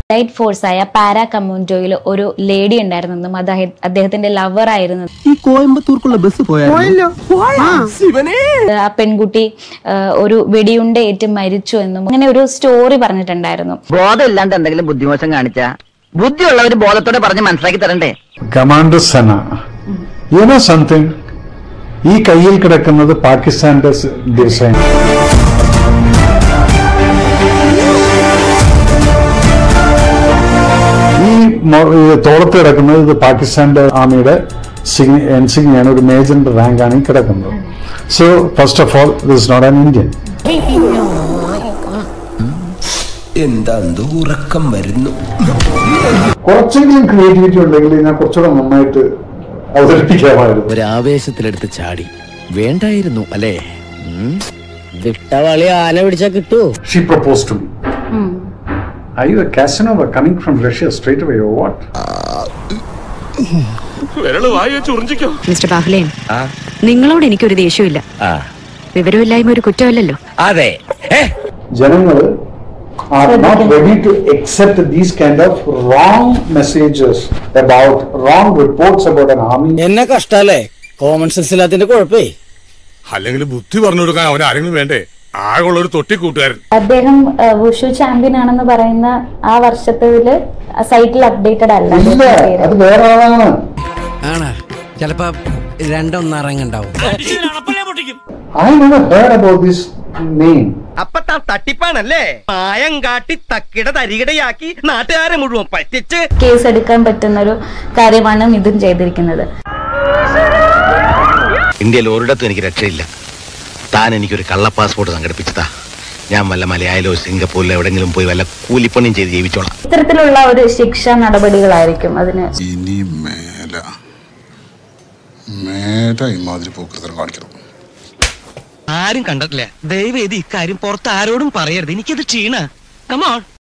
Light force ആയ para കമോൻജോയിൽ ഒരു ലേഡി ഉണ്ടായിരുന്നെന്നും അദ്ദേഹ- അദ്ദേഹത്തിന്റെ ലവർ ആയിരുന്നു ഈ കോയമ്പത്തൂർക്കുള്ള ബസ് പോയാലോ ആ പെൺകുട്ടി ആ, ഒരു വെടിയുണ്ട ഏറ്റ് മരിച്ചു എന്നും അങ്ങനെ ഒരു സ്റ്റോറി പറഞ്ഞിട്ടുണ്ടായിരുന്നു ബോധമില്ലാണ്ട് എന്തെങ്കിലും ബുദ്ധിമോശം കാണിച്ച ബുദ്ധിയുള്ളവര് ബോധത്തോടെ പറഞ്ഞ് മനസ്സിലാക്കി തരണ്ടേ commander Sana you know something ഈ കയ്യിൽ കിടക്കുന്നത് പാകിസ്ഥാന്റെ ഡിസൈൻ ഈ മൊ- ഈ തോളത്ത് കിടക്കുന്നത് ഇത് പാകിസ്ഥാന്റെ ആർമിയുടെ എൻസിഗ്നിയാണ് ഒരു മേജറിന്റെ റാങ്കാണ് ഈ കിടക്കുന്നത് so first of all this not an Indian എന്താ ഉറക്കം വരുന്നു കുറച്ചെങ്കിലും ക്രിയേറ്റിവിറ്റി ഉണ്ടെങ്കിൽ ഞാൻ കുറച്ചുകൂടെ നന്നായിട്ട് അവതരിപ്പിക്കാമായിരുന്നു ഒരു ആവേശത്തിലെടുത്ത് ചാടി വേണ്ടായിരുന്നു അല്ലേ വിട്ടവളി ആന പിടിച്ചാ കിട്ടൂ she proposed to me. Are you a Casanova coming from Russia straight away or what? Mister Bahulen നിങ്ങളോട് എനിക്കൊരു ദേഷ്യമില്ല വിവരമില്ലായ്മ ഒരു കുറ്റമല്ലല്ലോ അതെ ജനങ്ങൾ are not ready to accept these kind of wrong messages about wrong reports about an army. എന്നെ കഷ്ടല്ലേ common sense ഇല്ലാത്തിന്റെ കുഴപ്പേ അല്ലെങ്കിൽ ബുദ്ധി പറഞ്ഞു കൊടുക്കാൻ അവൻ ആരെങ്കിലും വേണ്ടേ ആകെയുള്ള ഒരു തൊട്ടിക്കൂട്ടുകാരൻ അദ്ദേഹം ആ, വുഷു ചാമ്പ്യൻ ആണെന്ന് പറയുന്ന ആ വർഷത്തില് സൈറ്റിൽ അപ്ഡേറ്റഡ് അല്ല ഇല്ല അദ്ദേഹത്തിന്റെ പേര്. അത് വേറെ ആളാണ് ആണാ ചിലപ്പോ രണ്ടൊന്നറങ്ങണ്ടാവും I never heard about this name. അപ്പൊ താൻ തട്ടിപ്പാണല്ലേ മായം കാട്ടി തക്കിട തരികിടയാക്കി നാട്ടുകാരെ മുഴുവൻ പറ്റിച്ച് കേസ് എടുക്കാൻ പറ്റുന്ന ഒരു കാര്യമാണ് മിഥുൻ ചെയ്തിരിക്കുന്നത് ഇന്ത്യയിൽ ഒരിടത്തും എനിക്ക് രക്ഷയില്ല താൻ എനിക്കൊരു കള്ള പാസ്പോർട്ട് സംഘടിപ്പിച്ചതാ ഞാൻ വല്ല മലയാളിലോ സിംഗപ്പൂരിലോ എവിടെങ്കിലും പോയി വല്ല കൂലിപ്പണിയും ചെയ്ത് ജീവിച്ചോളാം ഇത്തരത്തിലുള്ള ഒരു ശിക്ഷാ നടപടികളായിരിക്കും അതിന് ഇനി മേല മേല ഇമാതിരി പോക്കൃതം കാണിക്കണം ആരും കണ്ടിട്ടില്ല ദയവേദി ഇക്കാര്യം പുറത്ത് ആരോടും പറയരുത് എനിക്കത് ക്ഷീണ കമോൺ